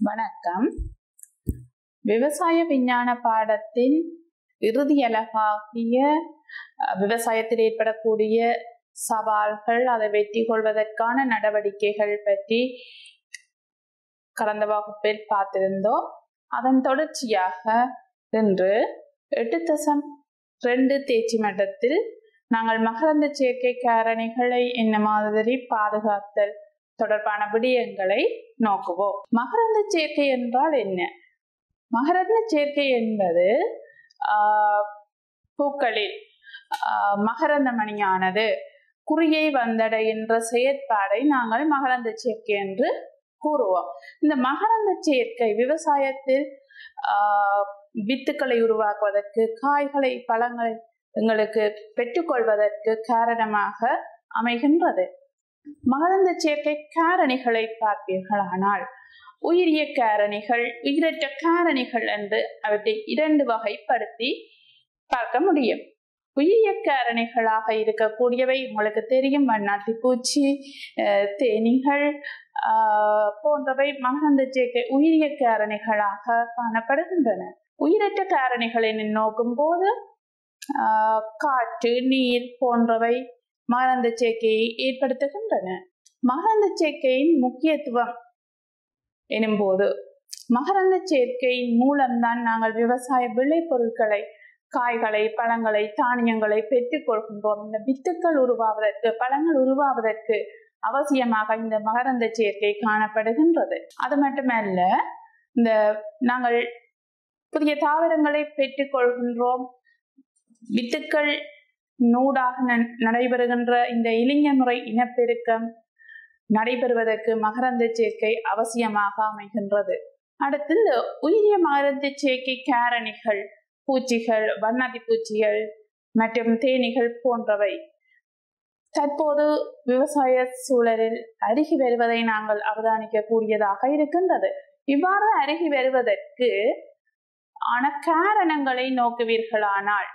வணக்கம் விவசாய விஞ்ஞான பாடத்தின் இறுதி அலகாகிய அஹ், விவசாயத்தில் ஏற்படக்கூடிய சவால்கள் அதை வெற்றி கொள்வதற்கான நடவடிக்கைகள் பற்றி கடந்த வகுப்பில் பார்த்திருந்தோம் அதன் தொடர்ச்சியாக இன்று எட்டு தசம் ரெண்டு தேர்ச்சி மட்டத்தில் நாங்கள் மகரந்த சேர்க்கை காரணிகளை என்ன மாதிரி பாதுகாத்தல் தொடர்பான விடயங்களை நோக்குவோம் மகரந்த சேர்க்கை என்றால் என்ன மகரந்த சேர்க்கை என்பது ஆஹ், பூக்களில் ஆஹ், மகரந்த மணியானது குறியை வந்தடைகின்ற செயற்பாடை நாங்கள் மகரந்த சேர்க்கை என்று கூறுவோம் இந்த மகரந்த சேர்க்கை விவசாயத்தில் ஆஹ், வித்துக்களை உருவாக்குவதற்கு காய்களை பழங்களை எங்களுக்கு பெற்றுக்கொள்வதற்கு காரணமாக அமைகின்றது மகரந்த சேர்க்கை காரணிகளை பார்ப்பீர்களானால் உயிரிய காரணிகள் உயிரற்ற காரணிகள் என்று அவற்றை இரண்டு வகைப்படுத்தி பார்க்க முடியும் உயிரிய காரணிகளாக இருக்கக்கூடியவை உங்களுக்கு தெரியும் வண்ணாத்தி பூச்சி அஹ், தேனீகள் ஆஹ், போன்றவை மகரந்த சேர்க்கை உயிரிய காரணிகளாக காணப்படுகின்றன உயிரற்ற காரணிகளை நோக்கும் போது ஆஹ், காற்று நீர் போன்றவை மகரந்த சேர்க்கையை ஏற்படுத்துகின்றன மகரந்த சேர்க்கையின் முக்கியத்துவம் எனும்போது மகரந்த சேர்க்கையின் மூலம்தான் நாங்கள் விவசாய விளைபொருட்களை காய்களை பழங்களை தானியங்களை பெற்றுக் கொள்கின்றோம் இந்த வித்துக்கள் உருவாவதற்கு பழங்கள் உருவாவதற்கு அவசியமாக இந்த மகரந்த சேர்க்கை காணப்படுகின்றது அது மட்டுமல்ல இந்த நாங்கள் புதிய தாவரங்களை பெற்றுக் கொள்கின்றோம் வித்துக்கள் நூடாக ந- நடைபெறுகின்ற இந்த இளைஞ முறை இனப்பெருக்கம் நடைபெறுவதற்கு மகரந்த சேர்க்கை அவசியமாக அமைகின்றது அடுத்து இந்த உயிரிய மகரந்த சேர்க்கை காரணிகள் பூச்சிகள் வண்ணாதி பூச்சிகள் மற்றும் தேனீகள் போன்றவை தற்போது விவசாய சூழலில் அருகி வருவதை நாங்கள் அவதானிக்க கூடியதாக இருக்கின்றது இவ்வாறு அருகி வருவதற்கு ஆன காரணங்களை நோக்குவீர்களானால்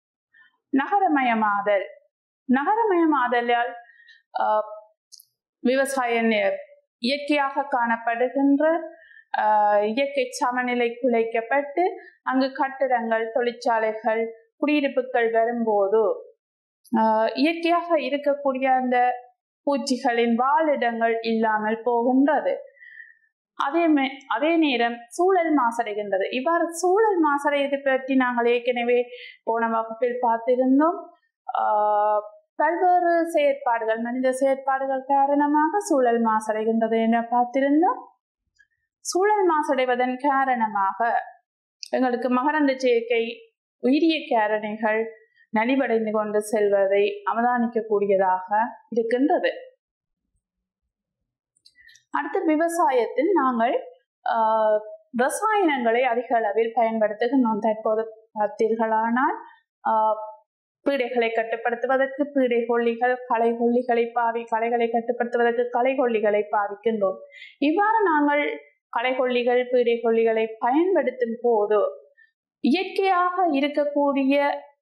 நகரமயமாதல் நகரமயமாதலால் ஆஹ், விவசாய நி- இயற்கையாக காணப்படுகின்ற ஆஹ், இயற்கை சமநிலை குலைக்கப்பட்டு அங்கு கட்டிடங்கள் தொழிற்சாலைகள் குடியிருப்புகள் வரும்போது ஆஹ், இயற்கையாக இருக்கக்கூடிய அந்த பூச்சிகளின் வாழிடங்கள் இல்லாமல் போகின்றது அதே மே- அதே நேரம் சூழல் மாசடைகின்றது இவ்வாறு சூழல் மாசடையதை பற்றி நாங்கள் ஏற்கனவே போன வகுப்பில் பார்த்திருந்தோம் ஆஹ், பல்வேறு செயற்பாடுகள் மனித செயற்பாடுகள் காரணமாக சூழல் மாசடைகின்றது என பார்த்திருந்தோம் சூழல் மாசடைவதன் காரணமாக எங்களுக்கு மகரந்த சேர்க்கை உயிரிய காரணிகள் நலிவடைந்து கொண்டு செல்வதை அவதானிக்கக்கூடியதாக இருக்கின்றது அடுத்து விவசாயத்தில் நாங்கள் ஆஹ், ரசாயனங்களை அதிக அளவில் பயன்படுத்துகின்றோம் தற்போது பார்த்தீர்களானால் ஆஹ், பீடைகளை கட்டுப்படுத்துவதற்கு பீடை கொல்லிகள் களை கொல்லிகளை பாவி களைகளை கட்டுப்படுத்துவதற்கு களை கொல்லிகளை பாவிக்கின்றோம் இவ்வாறு நாங்கள் களை கொல்லிகள் பீடை கொல்லிகளை பயன்படுத்தும் போது இயற்கையாக இருக்கக்கூடிய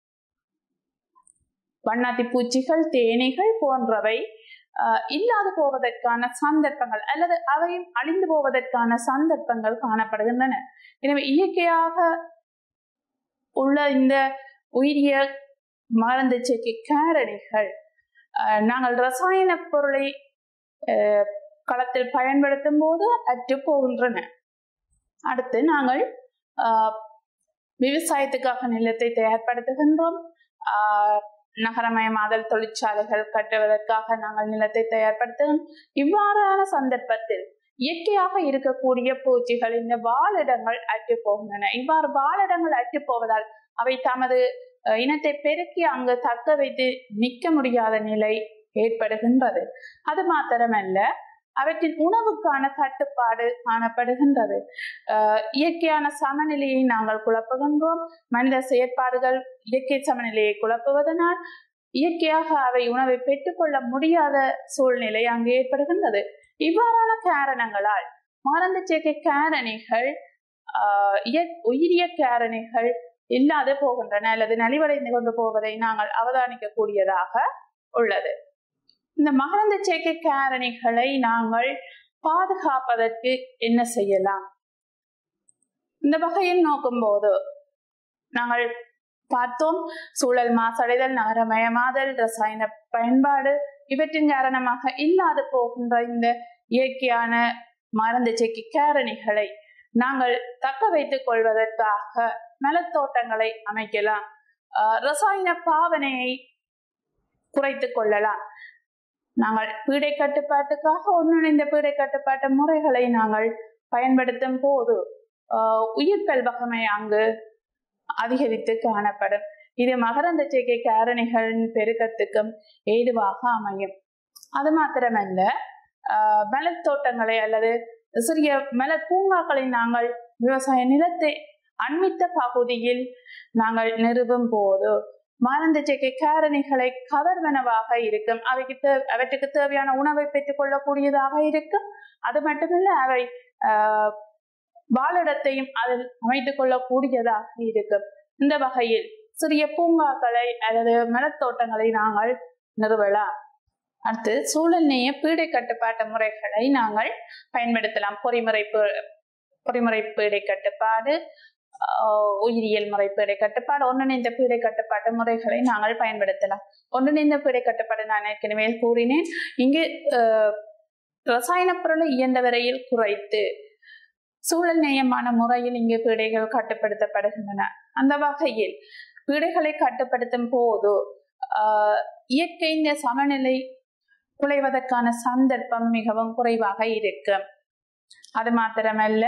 வண்ணாத்தி பூச்சிகள் தேனீகள் போன்றவை ஆஹ், இல்லாது போவதற்கான சந்தர்ப்பங்கள் அல்லது அவையும் அழிந்து போவதற்கான சந்தர்ப்பங்கள் காணப்படுகின்றன எனவே இயற்கையாக உள்ள இந்த உயிரிய மருந்து சேர்க்கை காரணிகள் ஆஹ், நாங்கள் ரசாயன பொருளை ஆஹ், களத்தில் பயன்படுத்தும் போது அற்று போகின்றன அடுத்து நாங்கள் ஆஹ், விவசாயத்துக்காக நிலத்தை தயார்படுத்துகின்றோம் ஆஹ், நகரமயமாதல் தொழிற்சாலைகள் கட்டுவதற்காக நாங்கள் நிலத்தை தயார்படுத்துகிறோம் இவ்வாறான சந்தர்ப்பத்தில் இயற்கையாக இருக்கக்கூடிய பூச்சிகள் இந்த வாழிடங்கள் அற்று போகின்றன இவ்வாறு வாழிடங்கள் அற்று போவதால் அவை தமது அஹ், இனத்தை பெருக்கி அங்கு தக்க வைத்து நிற்க முடியாத நிலை ஏற்படுகின்றது அது மாத்திரமல்ல அவற்றின் உணவுக்கான தட்டுப்பாடு காணப்படுகின்றது அஹ், இயற்கையான சமநிலையை நாங்கள் குழப்புகின்றோம் மனித செயற்பாடுகள் இயற்கை சமநிலையை குழப்புவதனால் இயற்கையாக அவை உணவை பெற்றுக்கொள்ள முடியாத சூழ்நிலை அங்கு ஏற்படுகின்றது இவ்வாறான காரணங்களால் மருந்து சேர்க்கை காரணிகள் ஆஹ், இய- உயிரிய காரணிகள் இல்லாது போகின்றன அல்லது நலிவடைந்து கொண்டு போவதை நாங்கள் அவதானிக்க கூடியதாக உள்ளது இந்த மகரந்த சேர்க்கை காரணிகளை நாங்கள் பாதுகாப்பதற்கு என்ன செய்யலாம் இந்த வகையில் நோக்கும்போது நாங்கள் பார்த்தோம் சூழல் மாசடைதல் நகரமயமாதல் ரசாயன பயன்பாடு இவற்றின் காரணமாக இல்லாது போகின்ற இந்த இயற்கையான மருந்து செக்கி காரணிகளை நாங்கள் தக்க வைத்துக் கொள்வதற்காக மலத்தோட்டங்களை அமைக்கலாம் ஆஹ் ரசாயன பாவனையை குறைத்துக் கொள்ளலாம் நாங்கள் பீடை கட்டுப்பாட்டுக்காக ஒன்றிணைந்த பீடை கட்டுப்பாட்டு முறைகளை நாங்கள் பயன்படுத்தும் போது ஆஹ் உயிர் கல்வகமை அங்கு அதிகரித்து காணப்படும் இது மகரந்த சேர்க்கை காரணிகளின் பெருக்கத்துக்கும் ஏதுவாக அமையும் அது மாத்திரமல்ல ஆஹ் மலத்தோட்டங்களை அல்லது சிறிய மலர் பூங்காக்களை நாங்கள் விவசாய நிலத்தை அண்மித்த பகுதியில் நாங்கள் நிறுவும் போது மருந்து சேர்க்கை காரணிகளை கவர்வனவாக இருக்கும் அவைக்கு தே அவற்றுக்கு தேவையான உணவை பெற்றுக் கொள்ளக்கூடியதாக இருக்கும் அது மட்டுமல்ல அவை ஆஹ் வாழிடத்தையும் அதில் அமைத்துக் கொள்ளக்கூடியதாக இருக்கும் இந்த வகையில் சிறிய பூங்காக்களை அல்லது மலத்தோட்டங்களை நாங்கள் நிறுவலாம் அடுத்து சூழல் நேய பீடை கட்டுப்பாட்டு முறைகளை நாங்கள் பயன்படுத்தலாம் பொறிமுறை பீ- பொறிமுறை பீடை கட்டுப்பாடு ஆஹ் உயிரியல் முறை பீடை கட்டுப்பாடு ஒன்றிணைந்த பீடை கட்டுப்பாட்டு முறைகளை நாங்கள் பயன்படுத்தலாம் ஒன்றிணைந்த பீடை கட்டுப்பாடு நான் ஏற்கனவே கூறினேன் இங்கு ஆஹ் ரசாயன பொருளை இயன்ற வரையில் குறைத்து சூழல் நேயமான முறையில் இங்கு பீடைகள் கட்டுப்படுத்தப்படுகின்றன அந்த வகையில் பீடைகளை கட்டுப்படுத்தும் போது ஆஹ் இயற்கையின் சமநிலை குலைவதற்கான சந்தர்ப்பம் மிகவும் குறைவாக இருக்கும் அது மாத்திரமல்ல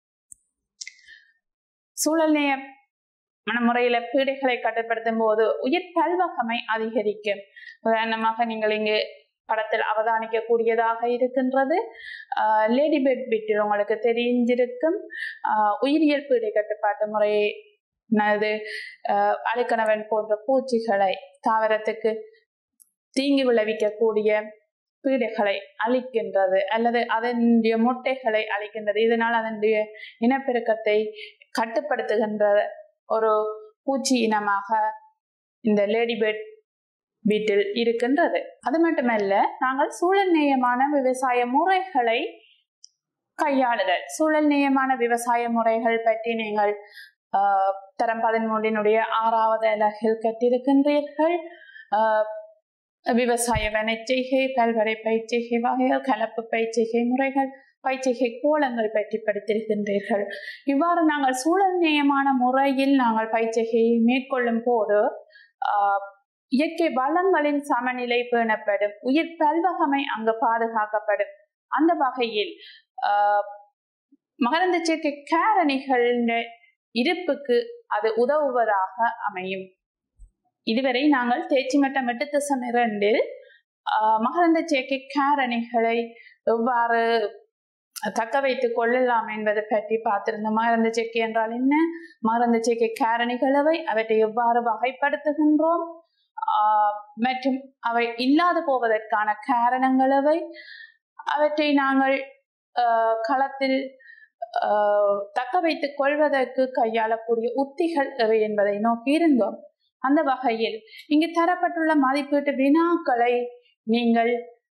சூழல் நேய முறையில பீடைகளை கட்டுப்படுத்தும் போது உயிர் பல்வகமை அதிகரிக்கும் உதாரணமாக நீங்கள் இங்கு படத்தில் அவதானிக்க கூடியதாக இருக்கின்றது லேடி பெட் பிட்டில் உங்களுக்கு தெரிஞ்சிருக்கும் ஆஹ் உயிரியல் பீடை கட்டுப்பாட்டு முறை அது அழுக்கணவன் போன்ற பூச்சிகளை தாவரத்துக்கு தீங்கு விளைவிக்கக்கூடிய பீடைகளை அழிக்கின்றது அல்லது அதனுடைய முட்டைகளை அழிக்கின்றது இதனால் அதனுடைய இனப்பெருக்கத்தை கட்டுப்படுத்துகின்ற ஒரு பூச்சி இனமாக இந்த லேடிபெட் வீட்டில் இருக்கின்றது அது மட்டுமல்ல நாங்கள் சூழல் நேயமான விவசாய முறைகளை கையாளுதல் சூழல் நேயமான விவசாய முறைகள் பற்றி நீங்கள் ஆஹ், தரம் பதிமூன்றினுடைய ஆறாவது அலகில் கற்றிருக்கின்றீர்கள் ஆஹ், விவசாய வனச்செய்கை பல்வரை பயிற்சிகை வகைகள் கலப்பு பயிற்சிகை முறைகள் பயிற்சிகை கோலங்கள் பற்றி படித்திருக்கின்றீர்கள் இவ்வாறு நாங்கள் சூழல் நேயமான முறையில் நாங்கள் பயிற்சிகையை மேற்கொள்ளும் போது ஆஹ், இயற்கை வளங்களின் சமநிலை பேணப்படும் உயிர் பல்வகமை அங்கு பாதுகாக்கப்படும் அந்த வகையில் ஆஹ், மகரந்த சேர்க்கை காரணிகளின் இருப்புக்கு அது உதவுவதாக அமையும் இதுவரை நாங்கள் தேர்ச்சி மட்டம் எட்டு தசம் இரண்டு ஆஹ், மகரந்த சேர்க்கை காரணிகளை எவ்வாறு தக்க வைத்துக் கொள்ளலாம் என்பதை பற்றி பார்த்திருந்தோம் மகரந்த சேர்க்கை என்றால் என்ன மகரந்த சேர்க்கை காரணிகளவை அவற்றை எவ்வாறு வகைப்படுத்துகின்றோம் ஆஹ், மற்றும் அவை இல்லாது போவதற்கான காரணங்களவை அவற்றை நாங்கள் ஆஹ், களத்தில் ஆஹ், தக்க வைத்துக் கொள்வதற்கு கையாளக்கூடிய உத்திகள் எவை என்பதை நோக்கி இருந்தோம் அந்த வகையில் இங்கு தரப்பட்டுள்ள மதிப்பீட்டு வினாக்களை நீங்கள்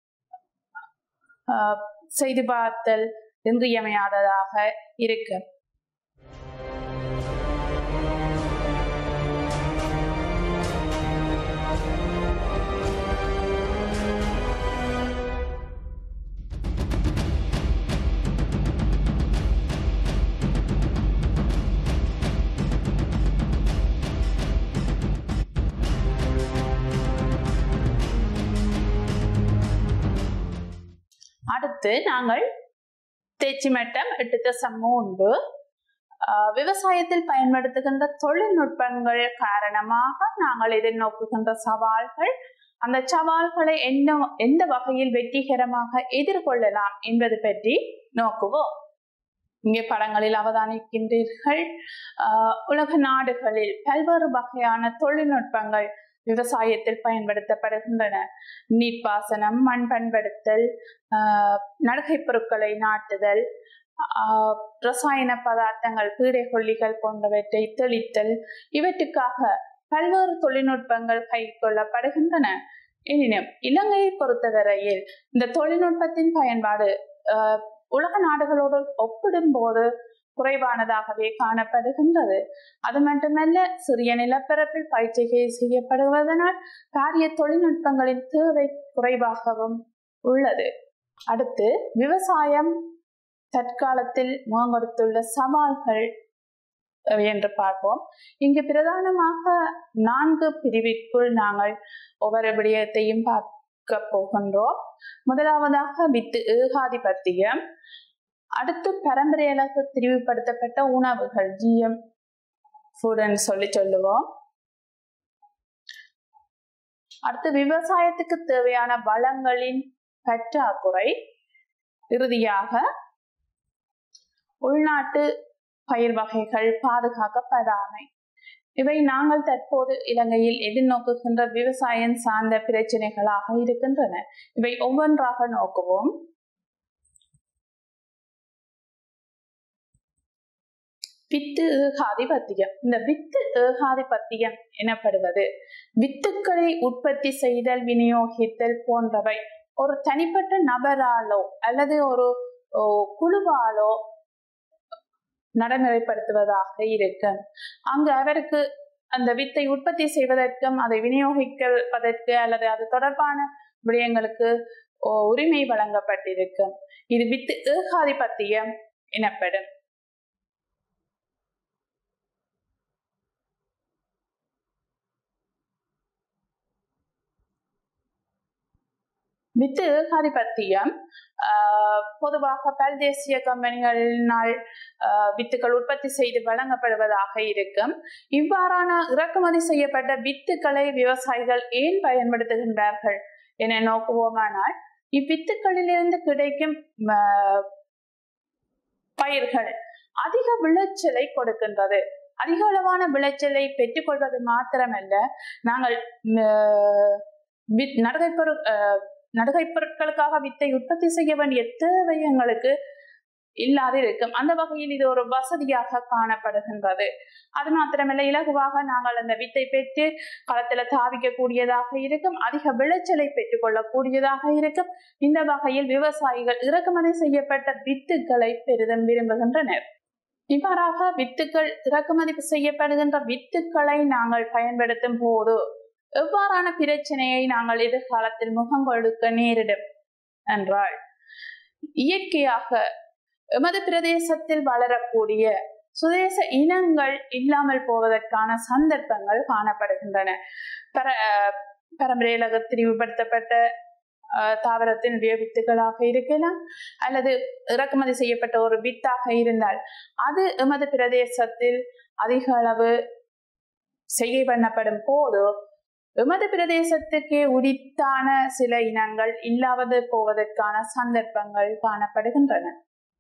ஆஹ், செய்து பார்த்தல் இன்றியமையாததாக இருக்கு அடுத்து நாங்கள் தேர்ச்சி மட்டம் எட்டு தசம் மூன்று ஆஹ், விவசாயத்தில் பயன்படுத்துகின்ற தொழில்நுட்பங்கள் காரணமாக நாங்கள் எதிர்நோக்குகின்ற சவால்கள் அந்த சவால்களை என்ன எந்த வகையில் வெற்றிகரமாக எதிர்கொள்ளலாம் என்பது பற்றி நோக்குவோம் இங்கே படங்களில் அவதானிக்கின்றீர்கள் ஆஹ், உலக நாடுகளில் பல்வேறு வகையான தொழில்நுட்பங்கள் விவசாயத்தில் பயன்படுத்தப்படுகின்றன நீர்ப்பாசனம் மண் பண்படுத்தல் ஆஹ், நடுகைப் பொருட்களை நாட்டுதல் ஆஹ், ரசாயன பதார்த்தங்கள் பீடை கொல்லிகள் போன்றவற்றை தெளித்தல் இவற்றுக்காக பல்வேறு தொழில்நுட்பங்கள் கைக்கொள்ளப்படுகின்றன எனினும் இலங்கையை பொறுத்தவரையில் இந்த தொழில்நுட்பத்தின் பயன்பாடு ஆஹ், உலக நாடுகளோடு ஒப்பிடும்போது குறைவானதாகவே காணப்படுகின்றது அது மட்டுமல்ல சிறிய நிலப்பரப்பில் பயிற்சிகை செய்யப்படுவதனால் பாரிய தொழில்நுட்பங்களின் தேவை குறைவாகவும் உள்ளது அடுத்து விவசாயம் தற்காலத்தில் முகங்கொடுத்துள்ள சவால்கள் என்று பார்ப்போம் இங்கு பிரதானமாக நான்கு பிரிவிற்குள் நாங்கள் ஒவ்வொரு விடயத்தையும் பார்க்க போகின்றோம் முதலாவதாக வித்து ஏகாதிபத்தியம் அடுத்து பரம்பரையளவு திரிவுபடுத்தப்பட்ட உணவுகள் ஜிஎம் ஃபுட்னு சொல்லி சொல்லுவோம் அடுத்து விவசாயத்துக்கு தேவையான வளங்களின் பற்றாக்குறை இறுதியாக உள்நாட்டு பயிர் வகைகள் பாதுகாக்கப்படாமை இவை நாங்கள் தற்போது இலங்கையில் எதிர்நோக்குகின்ற விவசாயம் சார்ந்த பிரச்சனைகளாக இருக்கின்றன இவை ஒவ்வொன்றாக நோக்குவோம் வித்து ஏகாதிபத்தியம் இந்த வித்து ஏகாதிபத்தியம் எனப்படுவது வித்துக்களை உற்பத்தி செய்தல் விநியோகித்தல் போன்றவை ஒரு தனிப்பட்ட நபராலோ அல்லது ஒரு குழுவாலோ நடைமுறைப்படுத்துவதாக இருக்கு அங்கு அவருக்கு அந்த வித்தை உற்பத்தி செய்வதற்கும் அதை விநியோகிப்பதற்கு அல்லது அது தொடர்பான விடயங்களுக்கு உரிமை வழங்கப்பட்டிருக்கும் இது வித்து ஏகாதிபத்தியம் எனப்படும் வித்து ஏகாதிபத்தியம் பொதுவாக பல்தேசிய கம்பெனிகளினால் வித்துக்கள் உற்பத்தி செய்து வழங்கப்படுவதாக இருக்கும் இவ்வாறான இறக்குமதி செய்யப்பட்ட வித்துக்களை விவசாயிகள் ஏன் பயன்படுத்துகின்றார்கள் என நோக்குவோமானால் இவ்வித்துக்களிலிருந்து கிடைக்கும் பயிர்கள் அதிக விளைச்சலை கொடுக்கின்றது அதிக அளவான விளைச்சலை பெற்றுக்கொள்வது மாத்திரமல்ல நாங்கள் நடுகை பொருள் நடுகை பொருட்களுக்காக வித்தை உற்பத்தி செய்ய வேண்டிய தேவை எங்களுக்கு இல்லாது இருக்கும் அந்த வகையில் இது ஒரு வசதியாக காணப்படுகின்றது அது மாத்திரமல்ல இலகுவாக நாங்கள் அந்த வித்தை பெற்று களத்துல தாவிக்க கூடியதாக இருக்கும் அதிக விளைச்சலை பெற்றுக்கொள்ளக்கூடியதாக இருக்கும் இந்த வகையில் விவசாயிகள் இறக்குமதி செய்யப்பட்ட வித்துக்களை பெரிதும் விரும்புகின்றனர் இவ்வாறாக வித்துக்கள் இறக்குமதி செய்யப்படுகின்ற வித்துக்களை நாங்கள் பயன்படுத்தும் போது எவ்வாறான பிரச்சனையை நாங்கள் எதிர்காலத்தில் முகம் கொடுக்க நேரிடும் என்றால் இயற்கையாக எமது பிரதேசத்தில் வளரக்கூடிய சுதேச இனங்கள் இல்லாமல் போவதற்கான சந்தர்ப்பங்கள் காணப்படுகின்றன பர பரம்பரையிலக திரிவுபடுத்தப்பட்ட தாவரத்தினுடைய வித்துகளாக இருக்கலாம் அல்லது இறக்குமதி செய்யப்பட்ட ஒரு வித்தாக இருந்தால் அது எமது பிரதேசத்தில் அதிக அளவு செய்ய பண்ணப்படும் போது எமது பிரதேசத்துக்கே உரித்தான சில இனங்கள் இல்லாவது போவதற்கான சந்தர்ப்பங்கள் காணப்படுகின்றன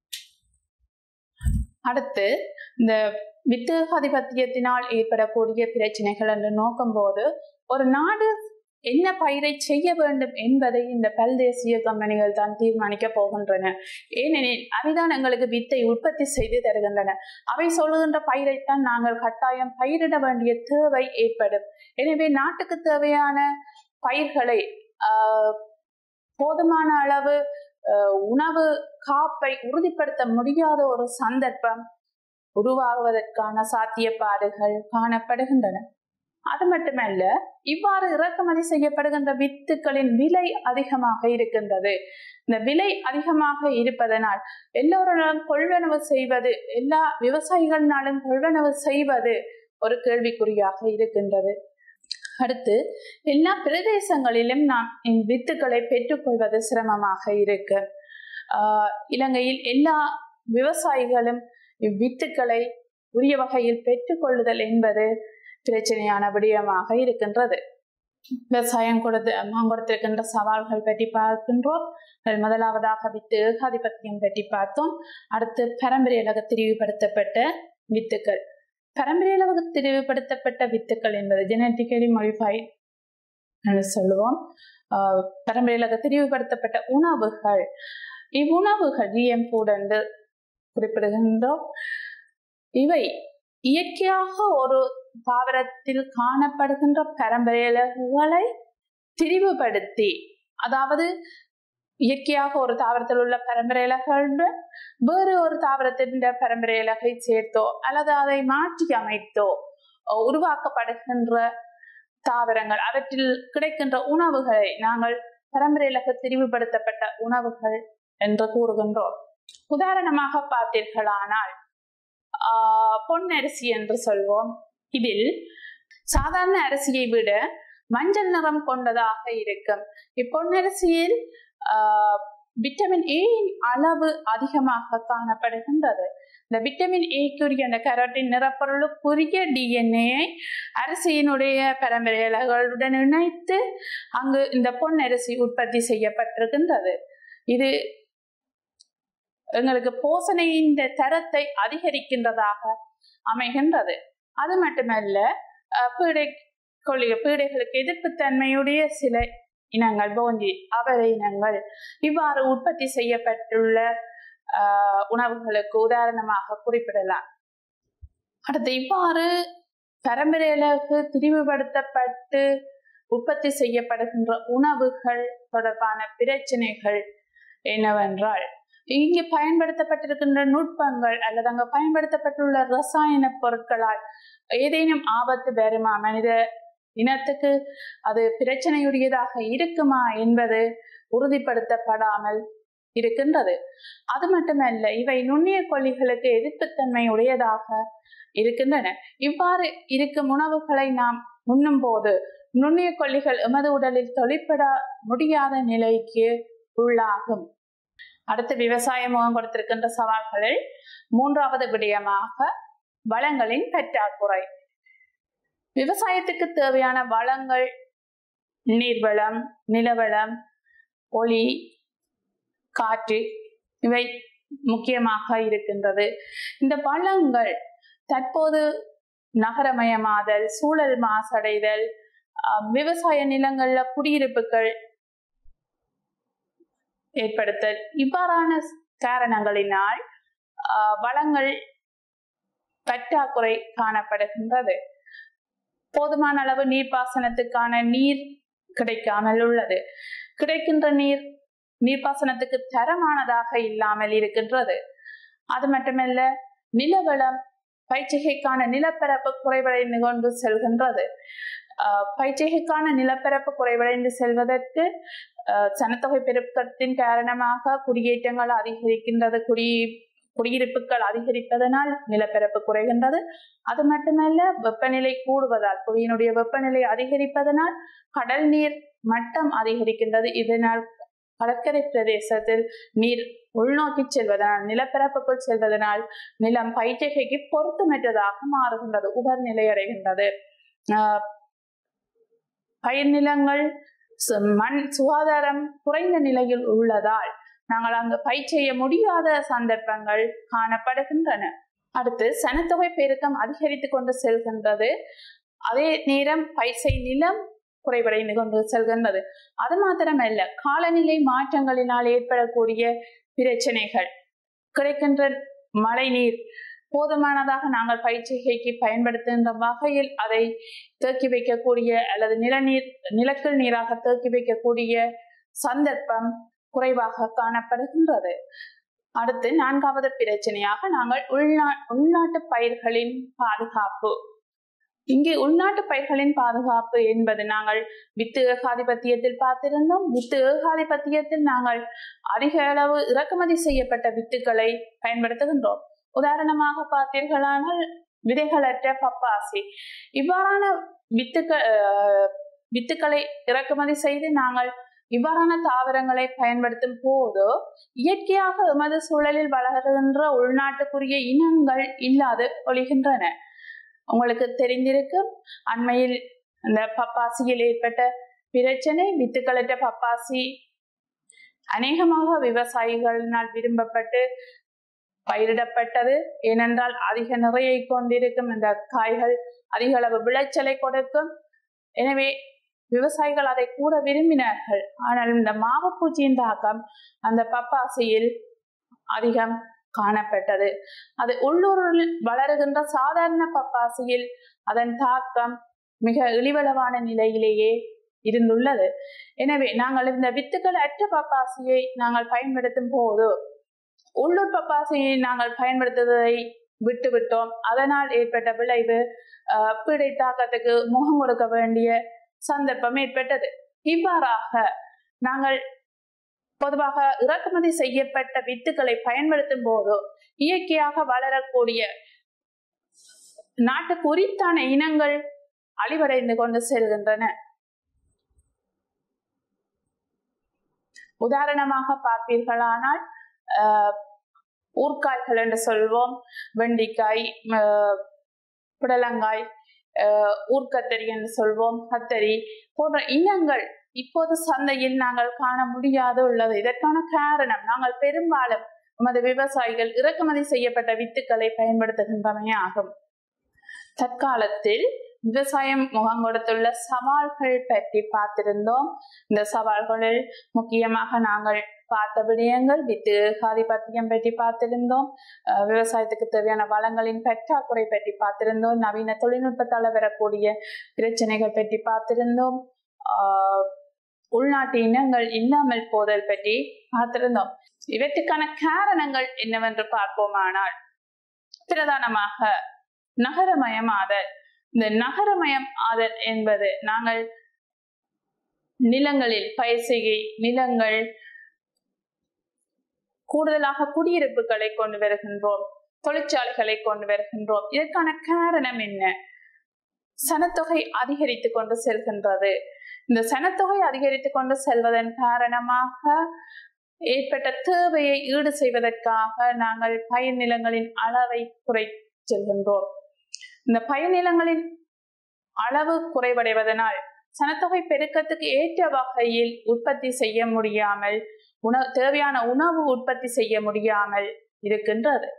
அடுத்து இந்த வித்துகாதிபத்தியத்தினால் ஏற்படக்கூடிய பிரச்சனைகள் என்று நோக்கும் போது ஒரு நாடு என்ன பயிரை செய்ய வேண்டும் என்பதை இந்த பல்தேசிய கம்பெனிகள் தான் தீர்மானிக்க போகின்றன ஏனெனில் அவைதான் எங்களுக்கு வித்தை உற்பத்தி செய்து தருகின்றன அவை சொல்லுகின்ற பயிரைத்தான் நாங்கள் கட்டாயம் பயிரிட வேண்டிய தேவை ஏற்படும் எனவே நாட்டுக்கு தேவையான பயிர்களை ஆஹ் போதுமான அளவு உணவு காப்பை உறுதிப்படுத்த முடியாத ஒரு சந்தர்ப்பம் உருவாகுவதற்கான சாத்தியப்பாடுகள் காணப்படுகின்றன அது மட்டுமல்ல இவ்வாறு இறக்குமதி செய்யப்படுகின்ற வித்துக்களின் விலை அதிகமாக இருக்கின்றது இந்த விலை அதிகமாக இருப்பதனால் எல்லோருடன் கொள்வனவு செய்வது எல்லா விவசாயிகளினாலும் கொள்வனவு செய்வது ஒரு கேள்விக்குறியாக இருக்கின்றது அடுத்து எல்லா பிரதேசங்களிலும் நாம் வித்துக்களை பெற்றுக்கொள்வது சிரமமாக இருக்கு ஆஹ் இலங்கையில் எல்லா விவசாயிகளும் இவ்வித்துக்களை உரிய வகையில் பெற்றுக்கொள்ளுதல் என்பது பிரச்சனையான விடயமாக இருக்கின்றது விவசாயம் கொடுத்து கொடுத்திருக்கின்ற சவால்கள் பற்றி பார்க்கின்றோம் முதலாவதாக வித்து ஏகாதிபத்தியம் பற்றி பார்த்தோம் அடுத்து பரம்பரையலக திரிவுபடுத்தப்பட்ட வித்துக்கள் பரம்பரையளவு திரிவுபடுத்தப்பட்ட வித்துக்கள் என்பது ஜெனட்டிக்கலி மாடிஃபைட் என்று சொல்லுவோம் பரம்பரையலக திரிவுபடுத்தப்பட்ட உணவுகள் இவ்வுணவுகள் ஜிஎம் ஃபுட் என்று குறிப்பிடுகின்றோம் இவை இயற்கையாக ஒரு தாவரத்தில் காணப்படுகின்ற பரம்பரையலகுகளை திரிவுபடுத்தி அதாவது இயற்கையாக ஒரு தாவரத்தில் உள்ள பரம்பரை இலகளுடன் வேறு ஒரு தாவரத்தின் பரம்பரை இலகை சேர்த்தோ அல்லது அதை மாற்றி அமைத்தோ உருவாக்கப்படுகின்ற தாவரங்கள் அவற்றில் கிடைக்கின்ற உணவுகளை நாங்கள் பரம்பரை இலக திரிவுபடுத்தப்பட்ட உணவுகள் என்று கூறுகின்றோம் உதாரணமாக பார்த்தீர்களானால் ஆஹ் பொன்னரிசி என்று சொல்வோம் இதில் சாதாரண அரிசியை விட மஞ்சள் நிறம் கொண்டதாக இருக்கும் இப்பொன்னரிசியில் ஆஹ் விட்டமின் ஏயின் அளவு அதிகமாக காணப்படுகின்றது இந்த விட்டமின் ஏக்குரிய அந்த கரோட்டின் நிறப்பொருளுக்குரிய டிஎன்ஏ அரிசியினுடைய பரம்பரைகளுடன் இணைத்து அங்கு இந்த பொன்னரிசி உற்பத்தி செய்யப்பட்டிருக்கின்றது இது எங்களுக்கு போசனையின் தரத்தை அதிகரிக்கின்றதாக அமைகின்றது அது மட்டுமல்ல பீடை கொள்ளிய பீடைகளுக்கு எதிர்ப்பு தன்மையுடைய சில இனங்கள் போந்தி அவரை இனங்கள் இவ்வாறு உற்பத்தி செய்யப்பட்டுள்ள உணவுகளுக்கு உதாரணமாக குறிப்பிடலாம் அடுத்து இவ்வாறு பரம்பரையிலுக்கு திரிவுபடுத்தப்பட்டு உற்பத்தி செய்யப்படுகின்ற உணவுகள் தொடர்பான பிரச்சனைகள் என்னவென்றால் இங்கு பயன்படுத்தப்பட்டிருக்கின்ற நுட்பங்கள் அல்லது அங்கு பயன்படுத்தப்பட்டுள்ள ரசாயன பொருட்களால் ஏதேனும் ஆபத்து வருமா மனித இனத்துக்கு அது பிரச்சனையுடையதாக இருக்குமா என்பது உறுதிப்படுத்தப்படாமல் இருக்கின்றது அது மட்டுமல்ல இவை நுண்ணிய கொல்லிகளுக்கு எதிர்ப்புத்தன்மை உடையதாக இருக்கின்றன இவ்வாறு இருக்கும் உணவுகளை நாம் உண்ணும் போது நுண்ணிய கொல்லிகள் எமது உடலில் தொழிற்பட முடியாத நிலைக்கு உள்ளாகும் அடுத்து விவசாய முகம் கொடுத்திருக்கின்ற சவால்களில் மூன்றாவது விடயமாக வளங்களின் பற்றாக்குறை விவசாயத்துக்கு தேவையான வளங்கள் நீர்வளம் நிலவளம் ஒளி காற்று இவை முக்கியமாக இருக்கின்றது இந்த வளங்கள் தற்போது நகரமயமாதல் சூழல் மாசடைதல் விவசாய நிலங்கள்ல குடியிருப்புகள் ஏற்படுத்தல் இவ்வாறான காரணங்களினால் வளங்கள் பற்றாக்குறை காணப்படுகின்றது போதுமான அளவு நீர்ப்பாசனத்துக்கான நீர் கிடைக்காமல் உள்ளது கிடைக்கின்ற நீர் நீர்ப்பாசனத்துக்கு தரமானதாக இல்லாமல் இருக்கின்றது அது மட்டுமல்ல நிலவளம் பயிற்சிகைக்கான நிலப்பரப்பு குறைவடைந்து கொண்டு செல்கின்றது பயிற்சிகைக்கான நிலப்பரப்பு குறைவடைந்து செல்வதற்கு சனத்தொகை பெருக்கத்தின் காரணமாக குடியேற்றங்கள் அதிகரிக்கின்றது குடி குடியிருப்புகள் அதிகரிப்பதனால் நிலப்பரப்பு குறைகின்றது அது மட்டுமல்ல வெப்பநிலை கூடுவதால் புவியினுடைய வெப்பநிலை அதிகரிப்பதனால் கடல் நீர் மட்டம் அதிகரிக்கின்றது இதனால் கடற்கரை பிரதேசத்தில் நீர் உள்நோக்கி செல்வதனால் நிலப்பரப்புக்குள் செல்வதனால் நிலம் பயிற்சிகைக்கு பொருத்தமற்றதாக மாறுகின்றது உபர் நிலை அடைகின்றது பயிர் நிலங்கள் மண் சுகாதாரம் குறைந்த நிலையில் உள்ளதால் நாங்கள் அங்கு பயிர் செய்ய முடியாத சந்தர்ப்பங்கள் காணப்படுகின்றன அடுத்து சனத்தொகை பெருக்கம் அதிகரித்து கொண்டு செல்கின்றது அதே நேரம் பயிற்சை நிலம் குறைவடைந்து கொண்டு செல்கின்றது அது மாத்திரமல்ல காலநிலை மாற்றங்களினால் ஏற்படக்கூடிய பிரச்சனைகள் கிடைக்கின்ற மழை நீர் போதுமானதாக நாங்கள் பயிற்சிகைக்கு பயன்படுத்துகின்ற வகையில் அதை தேக்கி வைக்கக்கூடிய அல்லது நிலநீர் நிலக்கல் நீராக தேக்கி வைக்கக்கூடிய சந்தர்ப்பம் குறைவாக காணப்படுகின்றது அடுத்து நான்காவது பிரச்சனையாக நாங்கள் உள்நா உள்நாட்டு பயிர்களின் பாதுகாப்பு இங்கே உள்நாட்டு பயிர்களின் பாதுகாப்பு என்பது நாங்கள் வித்து ஏகாதிபத்தியத்தில் பார்த்திருந்தோம் வித்து ஏகாதிபத்தியத்தில் நாங்கள் அதிக அளவு இறக்குமதி செய்யப்பட்ட வித்துக்களை பயன்படுத்துகின்றோம் உதாரணமாக பார்த்தீர்களானால் விதைகளற்ற பப்பாசி இவ்வாறான வித்துக்கள் வித்துக்களை இறக்குமதி செய்து நாங்கள் இவ்வாறான தாவரங்களை பயன்படுத்தும் போது இயற்கையாக எமது சூழலில் வளர்கின்ற உள்நாட்டுக்குரிய இனங்கள் இல்லாது ஒழிகின்றன உங்களுக்கு தெரிந்திருக்கும் அண்மையில் அந்த பப்பாசியில் ஏற்பட்ட பிரச்சனை வித்துக்களற்ற பப்பாசி அநேகமாக விவசாயிகளினால் விரும்பப்பட்டு பயிரிடப்பட்டது ஏனென்றால் அதிக நிறையை கொண்டிருக்கும் இந்த காய்கள் அதிக அளவு விளைச்சலை கொடுக்கும் எனவே விவசாயிகள் அதை கூட விரும்பினார்கள் ஆனால் இந்த மாவப்பூச்சியின் தாக்கம் அந்த பப்பாசியில் அதிகம் காணப்பட்டது அது உள்ளூரில் வளருகின்ற சாதாரண பப்பாசியில் அதன் தாக்கம் மிக இழிவளவான நிலையிலேயே இருந்துள்ளது எனவே நாங்கள் இந்த வித்துக்கள் அற்ற பப்பாசியை நாங்கள் பயன்படுத்தும் போது உள்ளூர் பப்பாசியை நாங்கள் பயன்படுத்துவதை விட்டுவிட்டோம் அதனால் ஏற்பட்ட விளைவு அஹ், பீடை தாக்கத்துக்கு முகம் கொடுக்க வேண்டிய சந்தர்ப்பம் ஏற்பட்டது இவ்வாறாக நாங்கள் பொதுவாக இறக்குமதி செய்யப்பட்ட வித்துக்களை பயன்படுத்தும் போது இயற்கையாக வளரக்கூடிய நாட்டுக்கு உரித்தான இனங்கள் அழிவடைந்து கொண்டு செல்கின்றன உதாரணமாக பார்ப்பீர்களானால் ஆஹ், ஊர்க்காய்கள் என்று சொல்வோம் வெண்டிக்காய் ஆஹ், புடலங்காய் ஆஹ், ஊர்க்கத்தரி என்று சொல்வோம் கத்தரி போன்ற இனங்கள் இப்போது சந்தையில் நாங்கள் காண முடியாது உள்ளது இதற்கான காரணம் நாங்கள் பெரும்பாலும் நமது விவசாயிகள் இறக்குமதி செய்யப்பட்ட வித்துக்களை பயன்படுத்துகின்றமையே ஆகும் தற்காலத்தில் விவசாயம் முகம் கொடுத்துள்ள சவால்கள் பற்றி பார்த்திருந்தோம் இந்த சவால்களில் முக்கியமாக நாங்கள் பார்த்த விடயங்கள் வித்து ஆதிபத்தியம் பற்றி பார்த்திருந்தோம் அஹ் விவசாயத்துக்கு தேவையான வளங்களின் பற்றாக்குறை பற்றி பார்த்திருந்தோம் நவீன தொழில்நுட்பத்தால் வரக்கூடிய பிரச்சனைகள் பற்றி பார்த்திருந்தோம் ஆஹ் உள்நாட்டு இனங்கள் இல்லாமல் போதல் பற்றி பார்த்திருந்தோம் இவற்றுக்கான காரணங்கள் என்னவென்று பார்ப்போமானால் பிரதானமாக நகரமயமாதல் இந்த நகரமயம் ஆதல் என்பது நாங்கள் நிலங்களில் பயிர் செய்கை நிலங்கள் கூடுதலாக குடியிருப்புகளை கொண்டு வருகின்றோம் தொழிற்சாலைகளை கொண்டு வருகின்றோம் இதற்கான காரணம் என்ன சனத்தொகை அதிகரித்து கொண்டு செல்கின்றது இந்த சனத்தொகை அதிகரித்து கொண்டு செல்வதன் காரணமாக ஏற்பட்ட தேவையை ஈடு செய்வதற்காக நாங்கள் பயிர் நிலங்களின் அளவை குறை செல்கின்றோம் இந்த பயிர் நிலங்களின் அளவு குறைவடைவதனால் சனத்தொகை பெருக்கத்துக்கு ஏற்ற வகையில் உற்பத்தி செய்ய முடியாமல் உணவு தேவையான உணவு உற்பத்தி செய்ய முடியாமல் இருக்கின்றது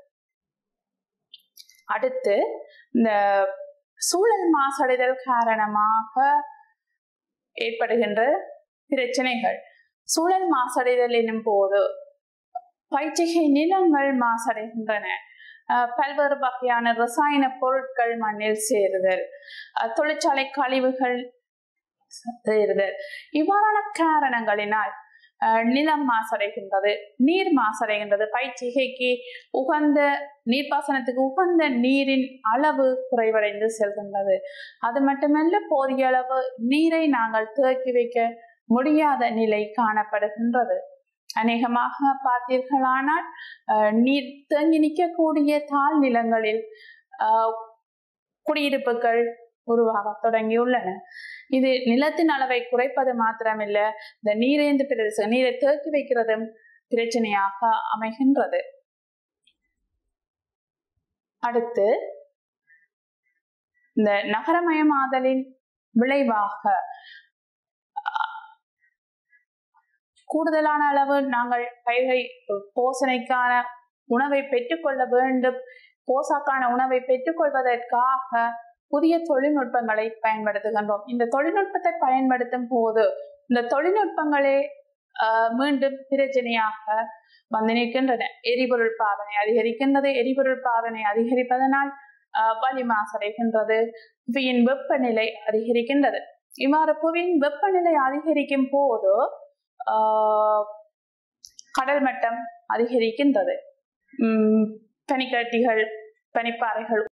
அடுத்து இந்த சூழல் மாசடைதல் காரணமாக ஏற்படுகின்ற பிரச்சனைகள் சூழல் மாசடைதல் எனும் போது பயிற்சிகை நிலங்கள் மாசடைகின்றன அஹ் பல்வேறு வகையான ரசாயன பொருட்கள் மண்ணில் சேருதல் அஹ் தொழிற்சாலை கழிவுகள் சேருதல் இவ்வாறான காரணங்களினால் அஹ் நிலம் மாசடைகின்றது நீர் மாசடைகின்றது பயிற்சிகைக்கு உகந்த நீர்ப்பாசனத்துக்கு உகந்த நீரின் அளவு குறைவடைந்து செல்கின்றது அது மட்டுமல்ல போதிய அளவு நீரை நாங்கள் தேக்கி வைக்க முடியாத நிலை காணப்படுகின்றது அநேகமாக பார்த்தீர்களானால் அஹ், நீர் தேங்கி நிற்கக்கூடிய தாழ் நிலங்களில் அஹ், குடியிருப்புகள் உருவாக தொடங்கியுள்ளன இது நிலத்தின் அளவை குறைப்பது மாத்திரமில்ல இந்த நீரேந்து பிரதேச நீரை தேக்கி வைக்கிறதும் பிரச்சனையாக அமைகின்றது அடுத்து இந்த நகரமயமாதலின் விளைவாக கூடுதலான அளவு நாங்கள் பயிரை போசனைக்கான உணவை பெற்றுக்கொள்ள வேண்டும் போசாக்கான உணவை பெற்றுக்கொள்வதற்காக புதிய தொழில்நுட்பங்களை பயன்படுத்துகின்றோம் இந்த தொழில்நுட்பத்தை பயன்படுத்தும் போது இந்த தொழில்நுட்பங்களே ஆஹ், மீண்டும் பிரச்சனையாக வந்து நிற்கின்றன எரிபொருள் பாவனை அதிகரிக்கின்றது எரிபொருள் பாவனை அதிகரிப்பதனால் ஆஹ், வலி மாசடைகின்றது புவியின் வெப்பநிலை அதிகரிக்கின்றது இவ்வாறு புவியின் வெப்பநிலை அதிகரிக்கும் போது ஆஹ், கடல் மட்டம் அதிகரிக்கின்றது உம் பனிக்கட்டிகள் பனிப்பாறைகள்